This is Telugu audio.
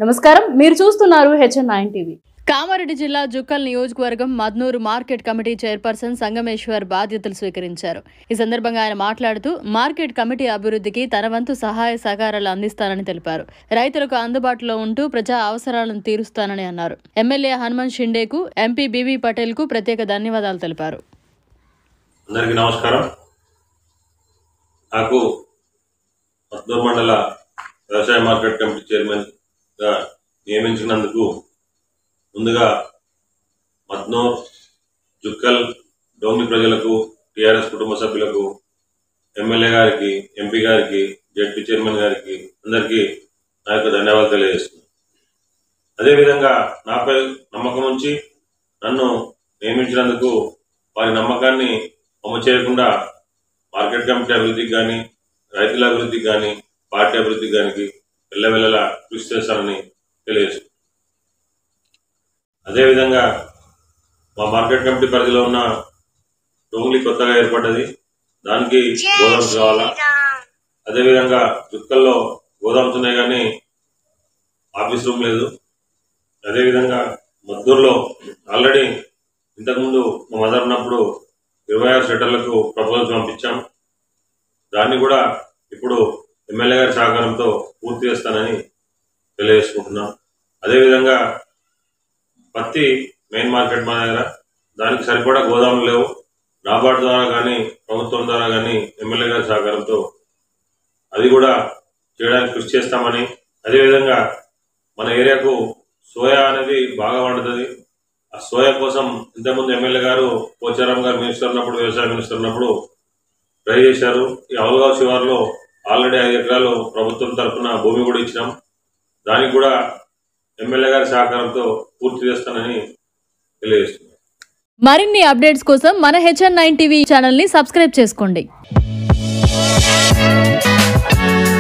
నమస్కారం మీరు చూస్తున్నారు హెచ్ఎన్ నైన్ టీవీ కామారెడ్డి జిల్లా జుక్కల్ నియోజకవర్గం Madnoor market committee chairperson Sangameshwar బాధ్యతలు స్వీకరించారు ఈ సందర్భంగా ఆయన మాట్లాడుతూ మార్కెట్ కమిటీ అభివృద్ధికి తన వంతు సహాయ సహకారాలు అందిస్తానని తెలిపారు రైతులకు అందుబాటులో ఉంటూ ప్రజా అవసరాలను తీరుస్తానని అన్నారు ఎమ్మెల్యే హనుమంత్ షిండేకు ఎంపీ బీబీ పటేల్ కు ప్రత్యేక ధన్యవాదాలు తెలిపారు అందరికీ నమస్కారం నాకు మద్దూరు మండల వ్యవసాయ మార్కెట్ కమిటీ చైర్మన్గా నియమించినందుకు ముందుగా మద్నూర్ జుక్కల్ డోంగి ప్రజలకు టీఆర్ఎస్ కుటుంబ సభ్యులకు ఎమ్మెల్యే గారికి ఎంపీ గారికి జడ్పీ చైర్మన్ గారికి అందరికీ నా యొక్క ధన్యవాదాలు తెలియజేస్తున్నాను అదేవిధంగా నాపై నమ్మకం ఉంచి నన్ను నియమించినందుకు వారి నమ్మకాన్ని అమలు చేయకుండా మార్కెట్ కమిటీ అభివృద్ధికి కానీ రైతుల అభివృద్ధికి కానీ పార్టీ అభివృద్ధికి కానీ వెళ్ళవెళ్ళలా కృషి చేస్తానని తెలియజేస్తుంది అదేవిధంగా మా మార్కెట్ కమిటీ పరిధిలో ఉన్న డోంగ్లీ కొత్తగా ఏర్పడ్డది దానికి గోదామ్స్ కావాలా అదేవిధంగా చుక్కల్లో గోదామ్స్ ఉన్నాయి కానీ ఆఫీస్ రూమ్ లేదు అదేవిధంగా మద్దూరులో ఆల్రెడీ ఇంతకుముందు మా మదర్ ఉన్నప్పుడు ఇరవై ఆరు షట్టర్లకు ప్రపోజల్స్ పంపించాం దాన్ని కూడా ఇప్పుడు ఎమ్మెల్యే గారి సహకారంతో పూర్తి చేస్తానని తెలియజేసుకుంటున్నాం అదేవిధంగా పత్తి మెయిన్ మార్కెట్ మా దగ్గర దానికి సరిపడా గోదాములు లేవు నాబార్డు ద్వారా కానీ ప్రభుత్వం ద్వారా కానీ ఎమ్మెల్యే గారి సహకారంతో అది కూడా చేయడానికి కృషి చేస్తామని అదేవిధంగా మన ఏరియాకు సోయా అనేది బాగా పండుతుంది ఆ సోయా కోసం ఇంతకుముందు ఎమ్మెల్యే గారు పోచారం గారు మినిస్టర్ ఉన్నప్పుడు వ్యవసాయ మినిస్టర్ ఉన్నప్పుడు ట్రై చేశారు ఈ అవగాహన శివారులో ఆల్రెడీ ఐదు ఎకరాలు ప్రభుత్వం తరఫున భూమి కూడా ఇచ్చినాం దానికి కూడా ఎమ్మెల్యే గారి సహకారంతో పూర్తి చేస్తానని తెలియజేస్తున్నాను మరిన్ని అప్డేట్స్ కోసం మన హెచ్ఎన్ నైన్ టీవీ ఛానల్ ని సబ్స్క్రైబ్ చేసుకోండి